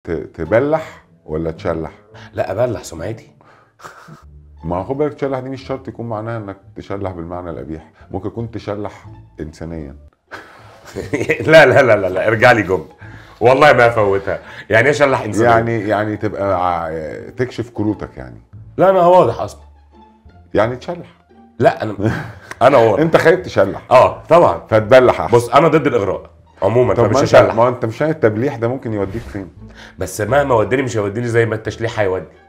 ت- تبلح ولا تشلح لا ابلح سمعتي ما هو خد بالك تشلح دي مش شرط يكون معناها انك تشلح بالمعنى القبيح ممكن يكون تشلح انسانيا لا لا لا لا لا ارجع لي جمله والله ما افوتها يعني ايه شلح انسان يعني يعني تبقى ع- تكشف كروتك يعني لا انا واضح اصلا يعني تشلح لا انا انا واضح انت خايف تشلح اه طبعا فتبلح احسن بص انا ضد الاغراء عموما طب فمش ما انت هشلح ما انت مش عارف التبليح ده ممكن يوديك فين بس مهما وداني مش هيوديني زي ما التشليح هيودي